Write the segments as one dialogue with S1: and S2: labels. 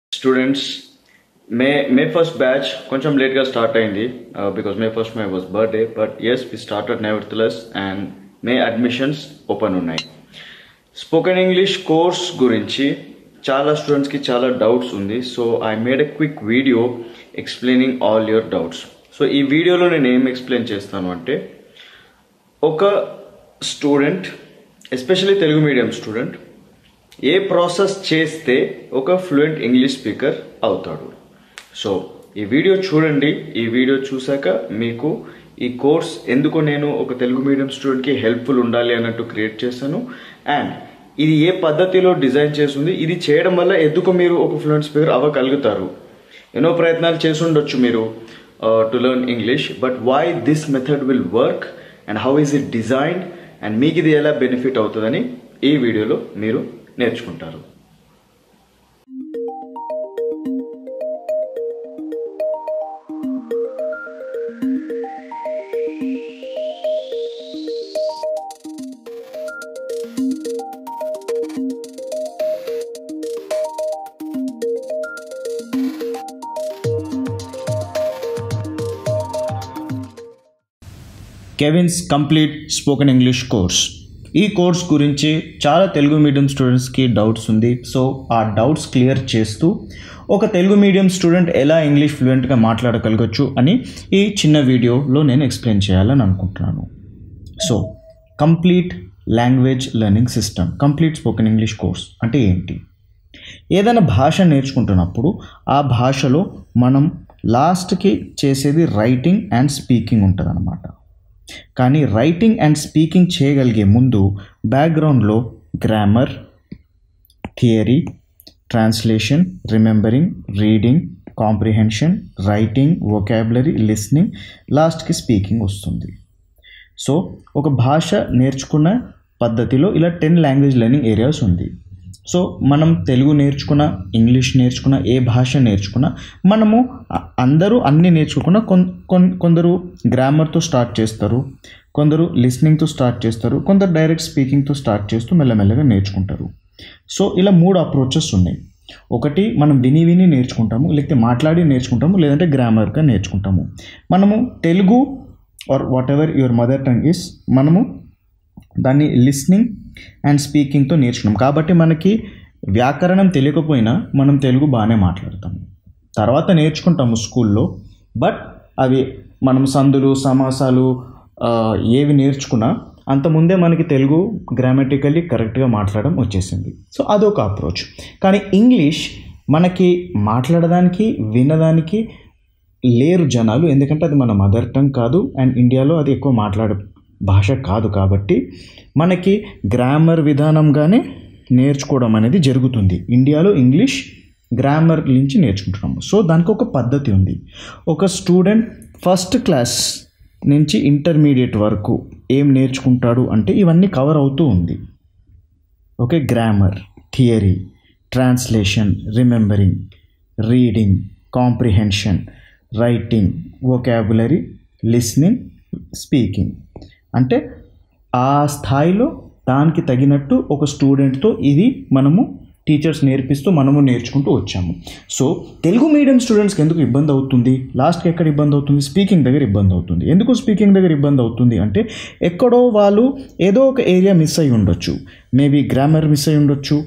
S1: students May May first batch కొంచెం లేట్గా start అయింది because May first my was birthday but yes we started nevertheless and May admissions open ఉన్నాయి spoken English course గురించి చాలా స్టూడెంట్స్కి చాలా డౌట్స్ ఉంది so I made a quick video explaining all your doubts so ఈ వీడియోలో నేను ఏం ఎక్స్ప్లెయిన్ చేస్తాను అంటే ఒక student especially Telugu medium student ఏ ప్రాసెస్ చేస్తే ఒక ఫ్లూయెంట్ ఇంగ్లీష్ స్పీకర్ అవుతాడు సో ఈ వీడియో చూడండి ఈ వీడియో చూశాక మీకు ఈ కోర్స్ ఎందుకు నేను ఒక తెలుగు మీడియం స్టూడెంట్కి హెల్ప్ఫుల్ ఉండాలి అన్నట్టు క్రియేట్ చేశాను అండ్ ఇది ఏ పద్ధతిలో డిజైన్ చేస్తుంది ఇది చేయడం వల్ల ఎందుకు మీరు ఒక ఫ్లూయెంట్ స్పీకర్ అవ్వగలుగుతారు ఎన్నో ప్రయత్నాలు చేసి ఉండొచ్చు మీరు to learn English but why this method will work and how is it designed and మీకు ఇది ఎలా బెనిఫిట్ అవుతుందని ఈ వీడియోలో మీరు నేర్చుకుంటారు
S2: Kevin's complete spoken English course ఈ కోర్స్ గురించి చాలా తెలుగు మీడియం స్టూడెంట్స్కి డౌట్స్ ఉంది సో ఆ డౌట్స్ క్లియర్ చేస్తూ ఒక తెలుగు మీడియం స్టూడెంట్ ఎలా ఇంగ్లీష్ ఫ్లూయెంట్గా మాట్లాడగలగచ్చు అని ఈ చిన్న వీడియోలో నేను ఎక్స్ప్లెయిన్ చేయాలని అనుకుంటున్నాను so complete language learning system complete spoken English course అంటే ఏంటి ఏదైనా భాష నేర్చుకుంటున్నప్పుడు ఆ భాషలో మనం లాస్ట్కి చేసేది రైటింగ్ అండ్ స్పీకింగ్ ఉంటుంది అనమాట కానీ రైటింగ్ అండ్ స్పీకింగ్ చేయగలిగే ముందు బ్యాక్గ్రౌండ్లో grammar theory translation remembering reading comprehension writing vocabulary listening లాస్ట్కి స్పీకింగ్ వస్తుంది సో ఒక భాష నేర్చుకున్న పద్ధతిలో ఇలా టెన్ లాంగ్వేజ్ లెర్నింగ్ ఏరియాస్ ఉంది సో మనం తెలుగు నేర్చుకున్న ఇంగ్లీష్ నేర్చుకున్న ఏ భాష నేర్చుకున్నా మనము అందరూ అన్నీ నేర్చుకోకుండా కొందరు గ్రామర్తో స్టార్ట్ చేస్తారు కొందరు లిస్నింగ్తో స్టార్ట్ చేస్తారు కొందరు డైరెక్ట్ స్పీకింగ్తో స్టార్ట్ చేస్తూ మెల్లమెల్లగా నేర్చుకుంటారు సో ఇలా మూడు అప్రోచెస్ ఉన్నాయి ఒకటి మనం విని విని నేర్చుకుంటాము లేకపోతే మాట్లాడి నేర్చుకుంటాము లేదంటే గ్రామర్గా నేర్చుకుంటాము మనము Telugu or whatever your mother tongue is మనము దాన్ని లిస్నింగ్ అండ్ స్పీకింగ్తో నేర్చుకున్నాం కాబట్టి మనకి వ్యాకరణం తెలియకపోయినా మనం తెలుగు బాగానే మాట్లాడతాము తర్వాత నేర్చుకుంటాము స్కూల్లో బట్ అవి మనం సందులు సమాసాలు ఏవి నేర్చుకున్నా అంతకుముందే మనకి తెలుగు గ్రామటికల్లీ కరెక్ట్గా మాట్లాడడం వచ్చేసింది సో అదొక అప్రోచ్ కానీ ఇంగ్లీష్ మనకి మాట్లాడడానికి వినడానికి లేరు జనాలు ఎందుకంటే అది మన మదర్ టంగ్ కాదు అండ్ ఇండియాలో అది ఎక్కువ మాట్లాడే భాష కాదు కాబట్టి మనకి గ్రామర్ విధానంగానే నేర్చుకోవడం అనేది జరుగుతుంది ఇండియాలో ఇంగ్లీష్ గ్రామర్ నుంచి నేర్చుకుంటున్నాము సో దానికి ఒక పద్ధతి ఉంది ఒక స్టూడెంట్ ఫస్ట్ క్లాస్ నుంచి ఇంటర్మీడియట్ వరకు ఏం నేర్చుకుంటాడు అంటే ఇవన్నీ కవర్ అవుతూ ఉంది okay grammar theory translation remembering reading comprehension writing vocabulary listening speaking అంటే ఆ స్థాయిలో దానికి తగినట్టు ఒక స్టూడెంట్తో ఇది మనము టీచర్స్ నేర్పిస్తూ మనము నేర్చుకుంటూ వచ్చాము సో తెలుగు మీడియం స్టూడెంట్స్కి ఎందుకు ఇబ్బంది అవుతుంది లాస్ట్కి ఎక్కడ ఇబ్బంది అవుతుంది స్పీకింగ్ దగ్గర ఇబ్బంది అవుతుంది ఎందుకు స్పీకింగ్ దగ్గర ఇబ్బంది అవుతుంది అంటే ఎక్కడో వాళ్ళు ఏదో ఒక ఏరియా మిస్ అయి ఉండొచ్చు మేబీ గ్రామర్ మిస్ అయి ఉండొచ్చు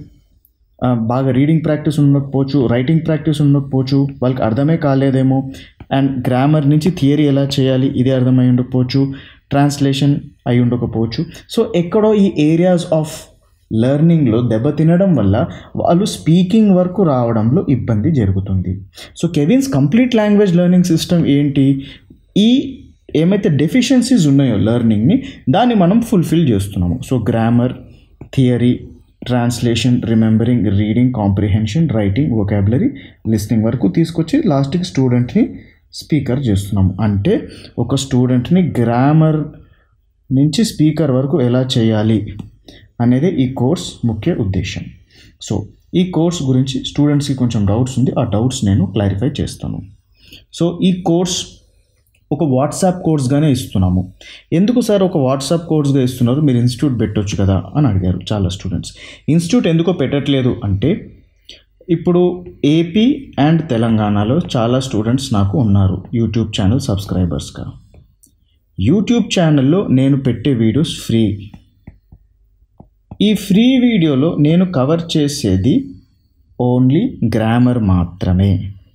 S2: బాగా రీడింగ్ ప్రాక్టీస్ ఉండకపోవచ్చు రైటింగ్ ప్రాక్టీస్ ఉండకపోవచ్చు వాళ్ళకి అర్థమే కాలేదేమో అండ్ గ్రామర్ నుంచి థియరీ ఎలా చేయాలి ఇది అర్థమై ఉండకపోవచ్చు ట్రాన్స్లేషన్ అయి ఉండకపోవచ్చు సో ఎక్కడో ఈ ఏరియాస్ ఆఫ్ లెర్నింగ్లో దెబ్బతినడం వల్ల వాళ్ళు స్పీకింగ్ వరకు రావడంలో ఇబ్బంది జరుగుతుంది so Kevin's complete language learning system ఏంటి ఈ ఏమైతే డెఫిషియన్సీస్ ఉన్నాయో లెర్నింగ్ని దాన్ని మనం ఫుల్ఫిల్ చేస్తున్నాము so grammar theory translation remembering reading comprehension writing vocabulary listening వరకు తీసుకొచ్చి లాస్ట్కి స్టూడెంట్ని స్పీకర్ చేస్తున్నాము అంటే ఒక స్టూడెంట్ని గ్రామర్ నుంచి స్పీకర్ వరకు ఎలా చేయాలి అనేది ఈ కోర్స్ ముఖ్య ఉద్దేశం సో ఈ కోర్స్ గురించి స్టూడెంట్స్కి కొంచెం డౌట్స్ ఉంది ఆ డౌట్స్ నేను క్లారిఫై చేస్తాను సో ఈ కోర్స్ ఒక వాట్సాప్ కోర్స్గానే ఇస్తున్నాము ఎందుకు సార్ ఒక వాట్సాప్ కోర్స్గా ఇస్తున్నారు మీరు ఇన్స్టిట్యూట్ పెట్టొచ్చు కదా అని అడిగారు చాలా స్టూడెంట్స్ ఇన్స్టిట్యూట్ ఎందుకో పెట్టట్లేదు అంటే ఇప్పుడు ఏపీ అండ్ తెలంగాణలో చాలా స్టూడెంట్స్ నాకు ఉన్నారు యూట్యూబ్ ఛానల్ సబ్స్క్రైబర్స్గా యూట్యూబ్ ఛానల్లో నేను పెట్టే వీడియోస్ ఫ్రీ ఈ ఫ్రీ వీడియోలో నేను కవర్ చేసేది ఓన్లీ గ్రామర్ మాత్రమే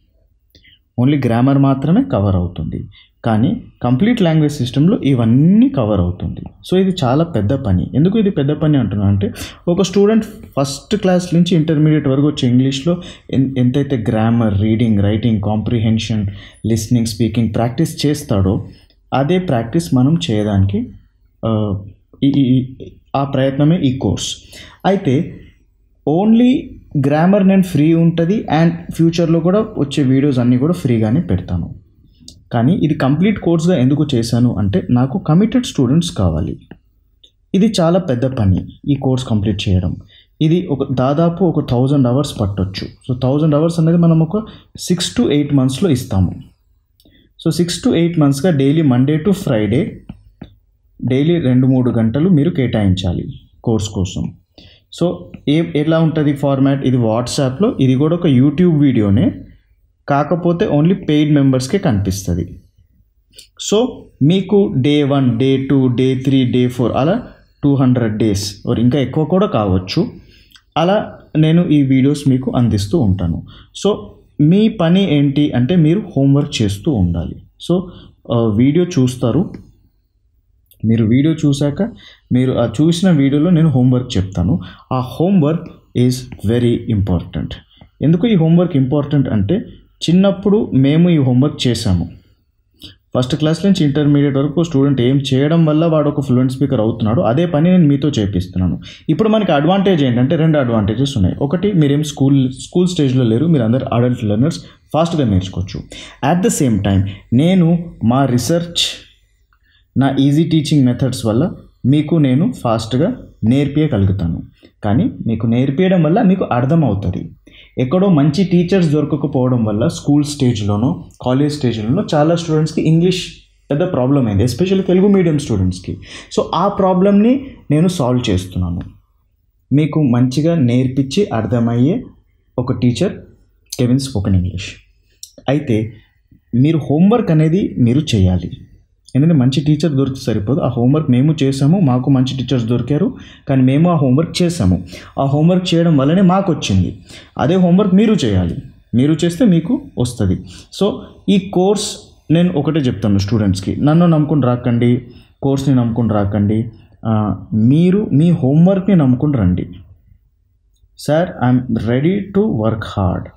S2: ఓన్లీ గ్రామర్ మాత్రమే కవర్ అవుతుంది కానీ కంప్లీట్ లాంగ్వేజ్ సిస్టంలో ఇవన్నీ కవర్ అవుతుంది సో ఇది చాలా పెద్ద పని ఎందుకు ఇది పెద్ద పని అంటున్నా అంటే ఒక స్టూడెంట్ ఫస్ట్ క్లాస్ నుంచి ఇంటర్మీడియట్ వరకు వచ్చే ఇంగ్లీష్లో ఎన్- ఎంతైతే grammar reading writing comprehension listening speaking practice చేస్తాడో అదే ప్రాక్టీస్ మనం చేయడానికి ఆ, ఈ ఈ- ఈ- ఆ ప్రయత్నమే ఈ కోర్స్ అయితే ఓన్లీ గ్రామర్ నేను ఫ్రీ ఉంటుంది అండ్ ఫ్యూచర్లో కూడా వచ్చే వీడియోస్ అన్నీ కూడా ఫ్రీగానే పెడతాను కానీ ఇది కంప్లీట్ కోర్స్గా ఎందుకు చేశాను అంటే నాకు కమిటెడ్ స్టూడెంట్స్ కావాలి ఇది చాలా పెద్ద పని ఈ కోర్స్ కంప్లీట్ చేయడం ఇది ఒక దాదాపు ఒక థౌజండ్ అవర్స్ పట్టొచ్చు సో థౌజండ్ అవర్స్ అనేది మనం ఒక సిక్స్ టు ఎయిట్ మంత్స్లో ఇస్తాము సో సిక్స్ టు ఎయిట్ మంత్స్గా daily Monday to Friday daily రెండు మూడు గంటలు మీరు కేటాయించాలి కోర్స్ కోసం సో ఏ ఎలా ఉంటుంది ఫార్మాట్ ఇది వాట్సాప్లో ఇది కూడా ఒక యూట్యూబ్ వీడియోనే కాకపోతే ఓన్లీ పెయిడ్ మెంబర్స్కే కనిపిస్తుంది సో మీకు day one day two day three day four అలా టూ హండ్రెడ్ డేస్ or ఇంకా ఎక్కువ కూడా కావచ్చు అలా నేను ఈ వీడియోస్ మీకు అందిస్తూ ఉంటాను సో మీ పని ఏంటి అంటే మీరు హోంవర్క్ చేస్తూ ఉండాలి సో ఆ, వీడియో చూస్తారు మీరు వీడియో చూశాక మీరు ఆ చూసిన వీడియోలో నేను హోంవర్క్ చెప్తాను ఆ హోంవర్క్ ఈజ్ వెరీ ఇంపార్టెంట్ ఎందుకు ఈ హోంవర్క్ ఇంపార్టెంట్ అంటే చిన్నప్పుడు మేము ఈ హోంవర్క్ చేశాము ఫస్ట్ క్లాస్ నుంచి ఇంటర్మీడియట్ వరకు స్టూడెంట్ ఏం చేయడం వల్ల వాడు ఒక ఫ్లూయెంట్ స్పీకర్ అవుతున్నాడు అదే పని నేను మీతో చేపిస్తున్నాను ఇప్పుడు మనకి అడ్వాంటేజ్ ఏంటంటే రెండు అడ్వాంటేజెస్ ఉన్నాయి ఒకటి మీరేం స్కూల్ స్కూల్ స్టేజ్లో లేరు మీరు అందరు అడల్ట్ లెర్నర్స్ ఫాస్ట్గా నేర్చుకోవచ్చు అట్ ద సేమ్ టైం నేను మా రీసెర్చ్ నా ఈజీ టీచింగ్ మెథడ్స్ వల్ల మీకు నేను ఫాస్ట్గా నేర్పించగలుగుతాను కానీ మీకు నేర్పించడం వల్ల మీకు అర్థమవుతుంది ఎక్కడో మంచి టీచర్స్ దొరకకపోవడం వల్ల స్కూల్ స్టేజ్లోనో కాలేజ్ స్టేజ్లోనో చాలా స్టూడెంట్స్కి ఇంగ్లీష్ పెద్ద ప్రాబ్లం అయింది ఎస్పెషల్లీ తెలుగు మీడియం స్టూడెంట్స్కి సో ఆ ప్రాబ్లమ్ని నేను సాల్వ్ చేస్తున్నాను మీకు మంచిగా నేర్పించి అర్థమయ్యే ఒక టీచర్ కెవిన్ స్పోకెన్ ఇంగ్లీష్ అయితే మీరు హోంవర్క్ అనేది మీరు చేయాలి ఎందుకంటే మంచి టీచర్ దొరికితే సరిపోదు ఆ హోంవర్క్ మేము చేసాము మాకు మంచి టీచర్స్ దొరికారు కానీ మేము ఆ హోంవర్క్ చేసాము ఆ హోంవర్క్ చేయడం వల్లనే మాకు వచ్చింది అదే హోంవర్క్ మీరు చేయాలి మీరు చేస్తే మీకు వస్తుంది సో ఈ కోర్స్ నేను ఒకటే చెప్తాను స్టూడెంట్స్కి నన్ను నమ్ముకుని రాకండి కోర్స్ని నమ్ముకుని రాకండి ఆ, మీరు మీ హోంవర్క్ని నమ్ముకుని రండి sir I'm ready to work hard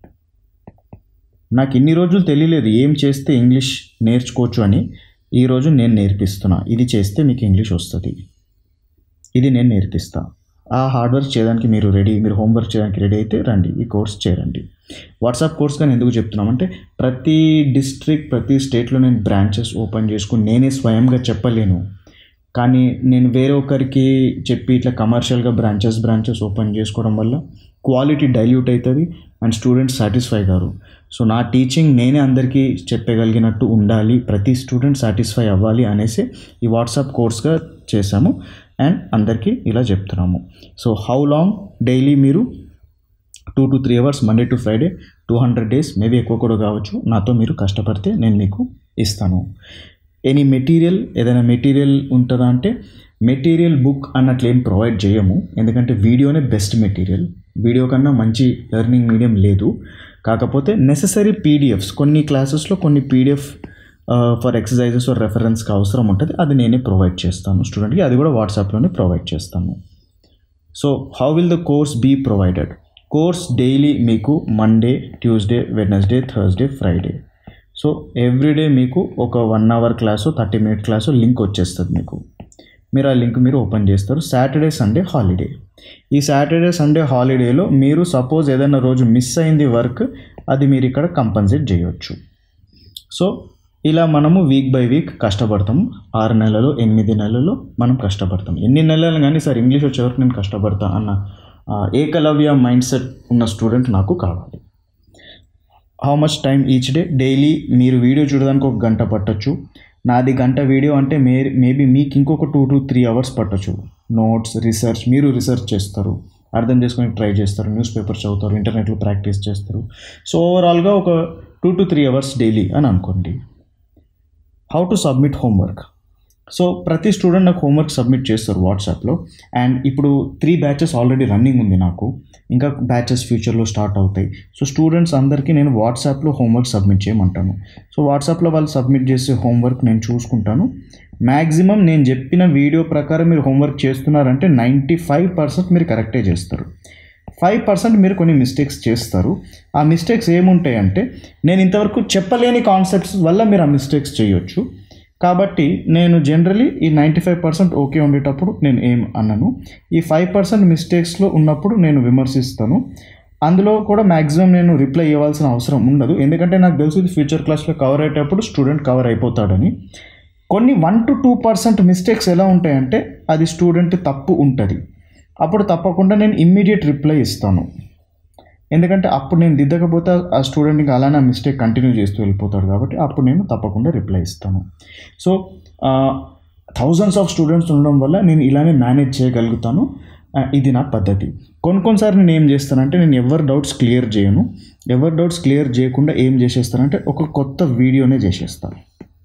S2: నాకు ఇన్ని రోజులు తెలియలేదు ఏం చేస్తే ఇంగ్లీష్ నేర్చుకోవచ్చు అని ఈరోజు నేను నేర్పిస్తున్నా ఇది చేస్తే మీకు ఇంగ్లీష్ వస్తుంది ఇది నేను నేర్పిస్తా ఆ హార్డ్ వర్క్ చేయడానికి మీరు రెడీ మీరు హోంవర్క్ చేయడానికి రెడీ అయితే రండి ఈ కోర్స్ చేరండి వాట్సాప్ కోర్స్ కానీ ఎందుకు చెప్తున్నామంటే ప్రతి డిస్ట్రిక్ట్ ప్రతి స్టేట్లో నేను బ్రాంచెస్ ఓపెన్ చేసుకుని నేనే స్వయంగా చెప్పలేను కానీ నేను వేరే ఒకరికి చెప్పి ఇట్లా కమర్షియల్గా బ్రాంచెస్ బ్రాంచెస్ ఓపెన్ చేసుకోవడం వల్ల క్వాలిటీ డైల్యూట్ అవుతుంది అండ్ స్టూడెంట్స్ సాటిస్ఫై గారు సో నా టీచింగ్ నేనే అందరికీ చెప్పగలిగినట్టు ఉండాలి ప్రతి స్టూడెంట్ సాటిస్ఫై అవ్వాలి అనేసి ఈ వాట్సాప్ కోర్స్గా చేశాము అండ్ అందరికీ ఇలా చెప్తున్నాము సో హౌ లాంగ్ డైలీ మీరు two to three hours Monday to Friday two hundred days maybe ఎక్కువ కూడా కావచ్చు నాతో మీరు కష్టపడితే నేను మీకు ఇస్తాను ఎనీ మెటీరియల్ ఏదైనా మెటీరియల్ ఉంటుందా అంటే మెటీరియల్ బుక్ అన్నట్లు ఏం ప్రొవైడ్ చేయము ఎందుకంటే వీడియోనే బెస్ట్ మెటీరియల్ వీడియో కన్నా మంచి లెర్నింగ్ మీడియం లేదు కాకపోతే నెససరీ పీడిఎఫ్స్ కొన్ని క్లాసెస్లో కొన్ని పీడిఎఫ్ ఫర్ ఎక్సర్సైజెస్ ఆర్ రెఫరెన్స్కి అవసరం ఉంటుంది అది నేనే ప్రొవైడ్ చేస్తాను స్టూడెంట్కి అది కూడా వాట్సాప్లోనే ప్రొవైడ్ చేస్తాను so how will the course be provided course daily మీకు Monday Tuesday Wednesday Thursday Friday so every day మీకు ఒక one hour class thirty minute class link వచ్చేస్తుంది మీకు మీరు ఆ లింక్ మీరు ఓపెన్ చేస్తారు సాటర్డే సండే హాలిడే ఈ సాటర్డే సండే హాలిడేలో మీరు సపోజ్ ఏదైనా రోజు మిస్ అయింది వర్క్ అది మీరు ఇక్కడ కంపన్సేట్ చేయొచ్చు సో ఇలా మనము వీక్ బై వీక్ కష్టపడతాం ఆరు నెలలు ఎనిమిది నెలలు మనం కష్టపడతాం ఎన్ని నెలలు కానీ సార్ ఇంగ్లీష్ వచ్చే వరకు నేను కష్టపడతా అన్న ఆ, ఏకలవ్య మైండ్ సెట్ ఉన్న స్టూడెంట్ నాకు కావాలి how much time each day daily మీరు వీడియో చూడడానికి ఒక గంట పట్టొచ్చు నాది గంట వీడియో అంటే మే మేబీ మీకు ఇంకొక టూ టు త్రీ అవర్స్ పట్టొచ్చు నోట్స్ రీసెర్చ్ మీరు రీసెర్చ్ చేస్తారు అర్థం చేసుకొని ట్రై చేస్తారు న్యూస్ పేపర్ చదువుతారు ఇంటర్నెట్లో ప్రాక్టీస్ చేస్తారు సో ఓవరాల్గా ఒక two to three hours daily అని అనుకోండి how to submit homework so ప్రతి స్టూడెంట్ నాకు హోంవర్క్ సబ్మిట్ చేస్తారు వాట్సాప్లో అండ్ ఇప్పుడు త్రీ బ్యాచెస్ ఆల్రెడీ రన్నింగ్ ఉంది నాకు ఇంకా బ్యాచెస్ ఫ్యూచర్లో స్టార్ట్ అవుతాయి సో స్టూడెంట్స్ అందరికీ నేను వాట్సాప్లో హోంవర్క్ సబ్మిట్ చేయమంటాను సో వాట్సాప్లో వాళ్ళు సబ్మిట్ చేసే హోంవర్క్ నేను చూసుకుంటాను మ్యాక్సిమం నేను చెప్పిన వీడియో ప్రకారం మీరు హోంవర్క్ చేస్తున్నారంటే నైంటీ ఫైవ్ పర్సెంట్ మీరు కరెక్టే చేస్తారు ఫైవ్ పర్సెంట్ మీరు కొన్ని మిస్టేక్స్ చేస్తారు ఆ మిస్టేక్స్ ఏముంటాయంటే నేను ఇంతవరకు చెప్పలేని కాన్సెప్ట్స్ వల్ల మీరు ఆ మిస్టేక్స్ చేయొచ్చు కాబట్టి నేను జనరలీ ఈ నైంటీ ఫైవ్ పర్సెంట్ ఓకే ఉండేటప్పుడు నేను ఏం అన్నను ఈ ఫైవ్ పర్సెంట్ మిస్టేక్స్లో ఉన్నప్పుడు నేను విమర్శిస్తాను అందులో కూడా మ్యాక్సిమం నేను రిప్లై ఇవ్వాల్సిన అవసరం ఉండదు ఎందుకంటే నాకు తెలుసు ఇది ఫ్యూచర్ క్లాస్లో కవర్ అయ్యేటప్పుడు స్టూడెంట్ కవర్ అయిపోతాడని కొన్ని one to two percent mistakes ఎలా ఉంటాయంటే అది స్టూడెంట్ తప్పు ఉంటుంది అప్పుడు తప్పకుండా నేను ఇమ్మీడియట్ రిప్లై ఇస్తాను ఎందుకంటే అప్పుడు నేను దిద్దకపోతే ఆ స్టూడెంట్ ఇంకా అలానే మిస్టేక్ కంటిన్యూ చేస్తూ వెళ్ళిపోతాడు కాబట్టి అప్పుడు నేను తప్పకుండా రిప్లై ఇస్తాను సో థౌజండ్స్ ఆఫ్ స్టూడెంట్స్ ఉండడం వల్ల నేను ఇలానే మేనేజ్ చేయగలుగుతాను ఆ, ఇది నా పద్ధతి కొన్ని కొన్నిసార్లు నేను ఏం చేస్తానంటే నేను ఎవరి డౌట్స్ క్లియర్ చేయను ఎవరి డౌట్స్ క్లియర్ చేయకుండా ఏం చేసేస్తానంటే ఒక కొత్త వీడియోనే చేసేస్తాను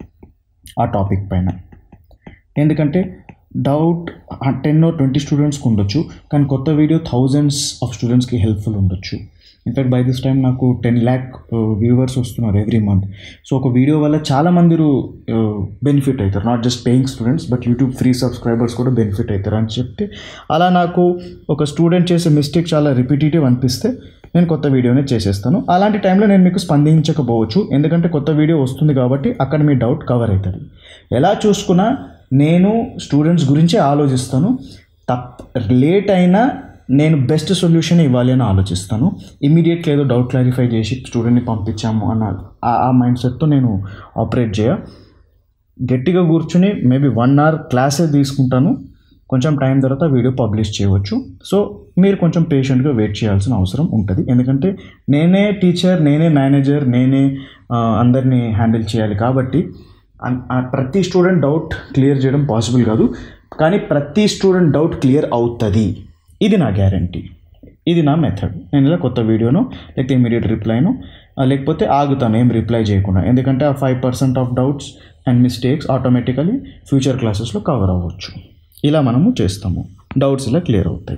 S2: ఆ టాపిక్ పైన ఎందుకంటే డౌట్ టెన్ ఆర్ ట్వంటీ స్టూడెంట్స్కి ఉండొచ్చు కానీ కొత్త వీడియో థౌజండ్స్ ఆఫ్ స్టూడెంట్స్కి హెల్ప్ఫుల్ ఉండొచ్చు ఇన్ఫాక్ట్ బై దిస్ టైం నాకు టెన్ ల్యాక్ వ్యూవర్స్ వస్తున్నారు ఎవ్రీ మంత్ సో ఒక వీడియో వల్ల చాలా మంది బెనిఫిట్ అవుతారు not just paying students but YouTube free subscribers కూడా బెనిఫిట్ అవుతారు అని చెప్తే అలా నాకు ఒక స్టూడెంట్ చేసే మిస్టేక్ చాలా రిపీటేటివ్ అనిపిస్తే నేను కొత్త వీడియోనే చేసేస్తాను అలాంటి టైంలో నేను మీకు స్పందించకపోవచ్చు ఎందుకంటే కొత్త వీడియో వస్తుంది కాబట్టి అక్కడ మీ డౌట్ కవర్ అవుతుంది ఎలా చూసుకున్నా నేను స్టూడెంట్స్ గురించే ఆలోచిస్తాను తప్ లేట్ అయినా నేను బెస్ట్ సొల్యూషన్ ఇవ్వాలి అని ఆలోచిస్తాను ఇమీడియట్గా ఏదో డౌట్ క్లారిఫై చేసి స్టూడెంట్ని పంపించాము అన్న ఆ- ఆ మైండ్ సెట్తో నేను ఆపరేట్ చేయ గట్టిగా కూర్చుని మేబీ వన్ అవర్ క్లాసే తీసుకుంటాను కొంచెం టైం తర్వాత వీడియో పబ్లిష్ చేయవచ్చు సో మీరు కొంచెం పేషెంట్గా వెయిట్ చేయాల్సిన అవసరం ఉంటుంది ఎందుకంటే నేనే టీచర్ నేనే మేనేజర్ నేనే ఆ, అందరినీ హ్యాండిల్ చేయాలి కాబట్టి అన్- ఆ ప్రతి స్టూడెంట్ డౌట్ క్లియర్ చేయడం పాసిబుల్ కాదు కానీ ప్రతి స్టూడెంట్ డౌట్ క్లియర్ అవుతుంది ఇది నా గ్యారంటీ ఇది నా మెథడ్ నేను ఇలా కొత్త వీడియోను లేకపోతే ఇమీడియట్ రిప్లైను లేకపోతే ఆగుతాను ఏం రిప్లై చేయకుండా ఎందుకంటే ఆ five percent of doubts and mistakes automatically future క్లాసెస్లో కవర్ అవ్వచ్చు ఇలా మనము చేస్తాము డౌట్స్ ఇలా క్లియర్ అవుతాయి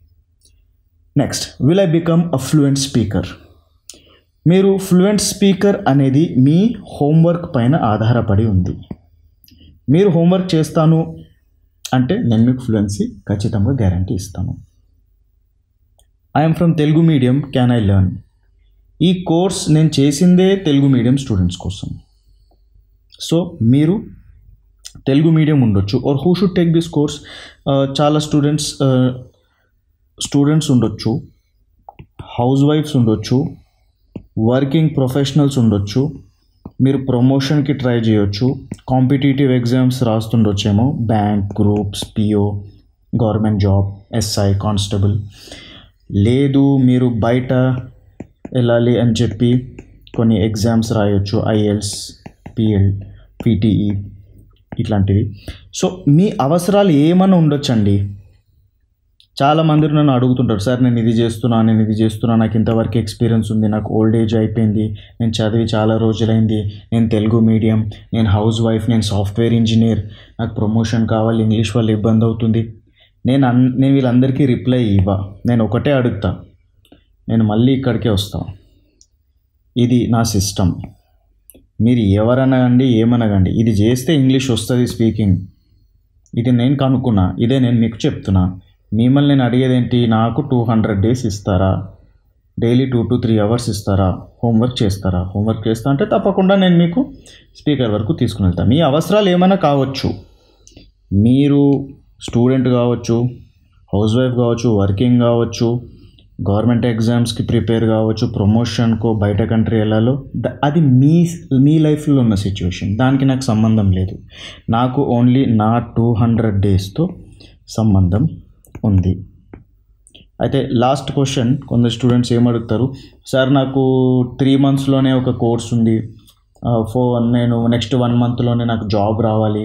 S2: next will I become a fluent speaker మీరు ఫ్లూయెంట్ స్పీకర్ అనేది మీ హోంవర్క్ పైన ఆధారపడి ఉంది మీరు హోంవర్క్ చేస్తాను అంటే నేను మీకు ఫ్లూయెన్సీ ఖచ్చితంగా గ్యారంటీ ఇస్తాను I'm from Telugu medium can I learn ఈ కోర్స్ నేను చేసిందే తెలుగు మీడియం స్టూడెంట్స్ కోసం సో మీరు తెలుగు మీడియం ఉండొచ్చు or who should take this course చాలా స్టూడెంట్స్ స్టూడెంట్స్ ఉండొచ్చు హౌస్ వైఫ్స్ ఉండొచ్చు వర్కింగ్ ప్రొఫెషనల్స్ ఉండొచ్చు మీరు ప్రమోషన్కి ట్రై చేయొచ్చు కాంపిటేటివ్ ఎగ్జామ్స్ రాస్తుండొచ్చేమో bank groups PO government job SI constable లేదు మీరు బయట వెళ్ళాలి అని చెప్పి కొన్ని ఎగ్జామ్స్ రాయొచ్చు ఐఎల్స్ పిఎల్ పీటీఈ ఇట్లాంటివి సో మీ అవసరాలు ఏమైనా ఉండొచ్చండి చాలా మంది నన్ను అడుగుతుంటారు సార్ నేను ఇది చేస్తున్నా నేను ఇది చేస్తున్నా నాకు ఇంతవరకు ఎక్స్పీరియన్స్ ఉంది నాకు ఓల్డ్ ఏజ్ అయిపోయింది నేను చదివి చాలా రోజులైంది నేను తెలుగు మీడియం నేను హౌస్ వైఫ్ నేను సాఫ్ట్వేర్ ఇంజనీర్ నాకు ప్రమోషన్ కావాలి ఇంగ్లీష్ వల్ల ఇబ్బంది అవుతుంది నేను అన్ నేను వీళ్ళందరికీ రిప్లై ఇవ్వ నేను ఒకటే అడుగుతా నేను మళ్ళీ ఇక్కడికే వస్తా ఇది నా సిస్టమ్ మీరు ఎవరనగండి ఏమనగండి ఇది చేస్తే ఇంగ్లీష్ వస్తుంది స్పీకింగ్ ఇది నేను కనుక్కున్నా ఇదే నేను మీకు చెప్తున్నా మిమ్మల్ని నేను అడిగేది ఏంటి నాకు టూ హండ్రెడ్ డేస్ ఇస్తారా daily two to three hours ఇస్తారా హోంవర్క్ చేస్తారా హోంవర్క్ చేస్తా అంటే తప్పకుండా నేను మీకు స్పీకర్ వరకు తీసుకుని వెళ్తాను మీ అవసరాలు ఏమైనా కావచ్చు మీరు స్టూడెంట్ కావచ్చు హౌస్ వైఫ్ కావచ్చు వర్కింగ్ కావచ్చు గవర్నమెంట్ ఎగ్జామ్స్కి ప్రిపేర్ కావచ్చు ప్రమోషన్కో బయట కంట్రీ వెళ్ళాలో ద- అది మీ మీ లైఫ్లో ఉన్న సిచ్యువేషన్ దానికి నాకు సంబంధం లేదు నాకు ఓన్లీ నా టూ హండ్రెడ్ డేస్తో సంబంధం ఉంది అయితే లాస్ట్ క్వశ్చన్ కొందరు స్టూడెంట్స్ ఏమడుగుతారు సార్ నాకు త్రీ మంత్స్లోనే ఒక కోర్స్ ఉంది ఫోర్ నేను నెక్స్ట్ వన్ మంత్లోనే నాకు జాబ్ రావాలి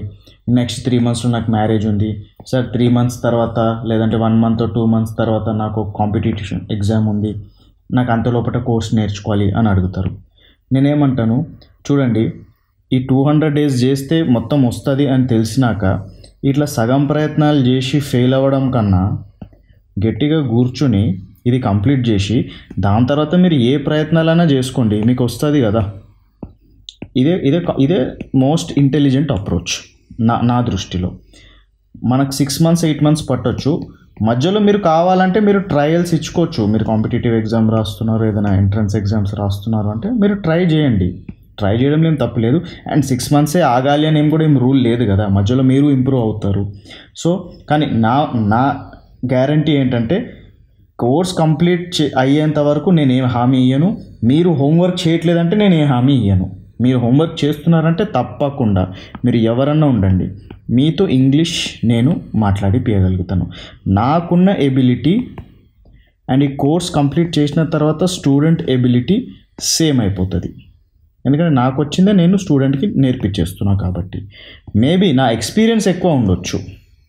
S2: నెక్స్ట్ త్రీ మంత్స్లో నాకు మ్యారేజ్ ఉంది సార్ త్రీ మంత్స్ తర్వాత లేదంటే వన్ మంత్ టూ మంత్స్ తర్వాత నాకు కాంపిటీషన్ ఎగ్జామ్ ఉంది నాకు అంత లోపల కోర్స్ నేర్చుకోవాలి అని అడుగుతారు నేనేమంటాను చూడండి ఈ టూ హండ్రెడ్ డేస్ చేస్తే మొత్తం వస్తుంది అని తెలిసినాక ఇట్లా సగం ప్రయత్నాలు చేసి ఫెయిల్ అవ్వడం కన్నా గట్టిగా కూర్చుని ఇది కంప్లీట్ చేసి దాని తర్వాత మీరు ఏ ప్రయత్నాలైనా చేసుకోండి మీకు వస్తుంది కదా ఇదే ఇదే ఇదే మోస్ట్ ఇంటెలిజెంట్ అప్రోచ్ నా నా దృష్టిలో మనకు సిక్స్ మంత్స్ ఎయిట్ మంత్స్ పట్టొచ్చు మధ్యలో మీరు కావాలంటే మీరు ట్రయల్స్ ఇచ్చుకోవచ్చు మీరు కాంపిటేటివ్ ఎగ్జామ్ రాస్తున్నారు ఏదైనా ఎంట్రన్స్ ఎగ్జామ్స్ రాస్తున్నారు అంటే మీరు ట్రై చేయండి ట్రై చేయడంలో ఏం తప్పలేదు అండ్ సిక్స్ మంత్సే ఆగాలి అని ఏం కూడా ఏం రూల్ లేదు కదా మధ్యలో మీరు ఇంప్రూవ్ అవుతారు సో కానీ నా నా గ్యారంటీ ఏంటంటే కోర్స్ కంప్లీట్ చే అయ్యేంత వరకు నేను ఏం హామీ ఇయ్యను మీరు హోంవర్క్ చేయట్లేదంటే నేను ఏ హామీ ఇయ్యను మీరు హోంవర్క్ చేస్తున్నారంటే తప్పకుండా మీరు ఎవరన్నా ఉండండి మీతో ఇంగ్లీష్ నేను మాట్లాడి పీయగలుగుతాను నాకున్న ఎబిలిటీ అండ్ ఈ కోర్స్ కంప్లీట్ చేసిన తర్వాత స్టూడెంట్ ఎబిలిటీ సేమ్ అయిపోతుంది ఎందుకంటే నాకు వచ్చిందే నేను స్టూడెంట్కి నేర్పించేస్తున్నా కాబట్టి మేబీ నా ఎక్స్పీరియన్స్ ఎక్కువ ఉండొచ్చు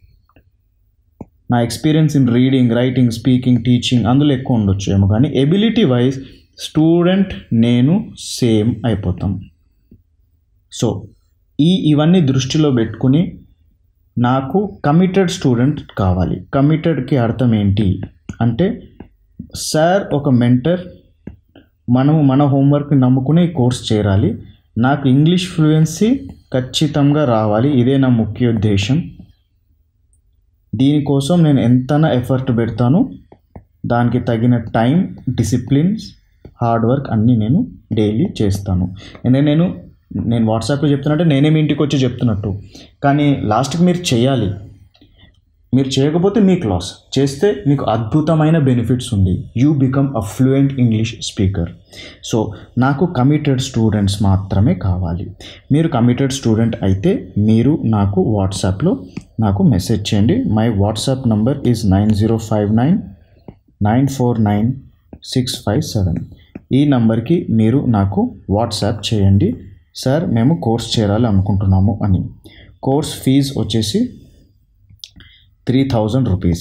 S2: నా experience in reading writing speaking teaching అందులో ఎక్కువ ఉండొచ్చు ఏమో కానీ ఎబిలిటీ వైజ్ స్టూడెంట్ నేను సేమ్ అయిపోతాం సో ఈ ఇవన్నీ దృష్టిలో పెట్టుకుని నాకు కమిటెడ్ స్టూడెంట్ కావాలి కమిటెడ్కి అర్థం ఏంటి అంటే సార్ ఒక మెంటర్ మనము మన హోంవర్క్ నమ్ముకుని ఈ కోర్స్ చేరాలి నాకు ఇంగ్లీష్ ఫ్లూయెన్సీ ఖచ్చితంగా రావాలి ఇదే నా ముఖ్య ఉద్దేశం దీనికోసం నేను ఎంతనా ఎఫర్ట్ పెడతాను దానికి తగిన టైం డిసిప్లిన్స్ హార్డ్ వర్క్ అన్నీ నేను డైలీ చేస్తాను ఎందుకంటే నేను నేను వాట్సాప్లో చెప్తున్నట్టే నేనే మీ ఇంటికి వచ్చి చెప్తున్నట్టు కానీ లాస్ట్కి మీరు చేయాలి మీరు చేయకపోతే మీకు లాస్ చేస్తే మీకు అద్భుతమైన బెనిఫిట్స్ ఉంది you become a fluent English speaker so నాకు కమిటెడ్ స్టూడెంట్స్ మాత్రమే కావాలి మీరు కమిటెడ్ స్టూడెంట్ అయితే మీరు నాకు వాట్సాప్లో నాకు మెసేజ్ చేయండి my WhatsApp number is nine zero five nine nine four nine six five seven ఈ నంబర్కి మీరు నాకు వాట్సాప్ చేయండి సార్ మేము కోర్స్ చేరాలి అనుకుంటున్నాము అని కోర్స్ ఫీజు వచ్చేసి three thousand rupees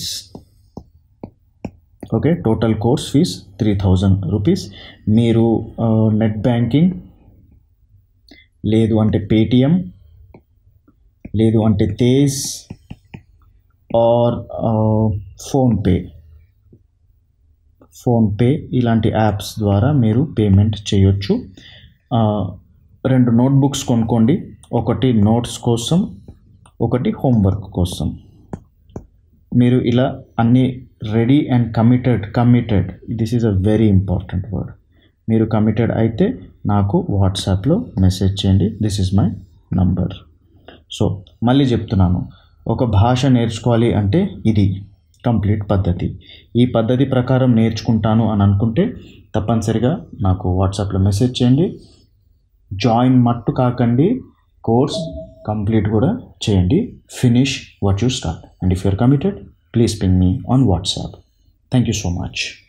S2: okay total course fee three thousand rupees మీరు నెట్ బ్యాంకింగ్ లేదు అంటే పేటిఎం లేదు అంటే తేజ్ ఆర్ ఫోన్పే ఫోన్పే ఇలాంటి యాప్స్ ద్వారా మీరు పేమెంట్ చేయొచ్చు ఆ, రెండు నోట్బుక్స్ కొనుక్కోండి ఒకటి నోట్స్ కోసం ఒకటి హోంవర్క్ కోసం మీరు ఇలా అన్ని ready and committed committed this is a very important word మీరు కమిటెడ్ అయితే నాకు వాట్సాప్లో మెసేజ్ చేయండి this is my number so మళ్ళీ చెప్తున్నాను ఒక భాష నేర్చుకోవాలి అంటే ఇది కంప్లీట్ పద్ధతి ఈ పద్ధతి ప్రకారం నేర్చుకుంటాను అని అనుకుంటే తప్పనిసరిగా నాకు వాట్సాప్లో మెసేజ్ చేయండి జాయిన్ మట్టు కాకండి కోర్స్ కంప్లీట్ కూడా చేయండి finish what you start and if you're committed please ping me on WhatsApp thank you so much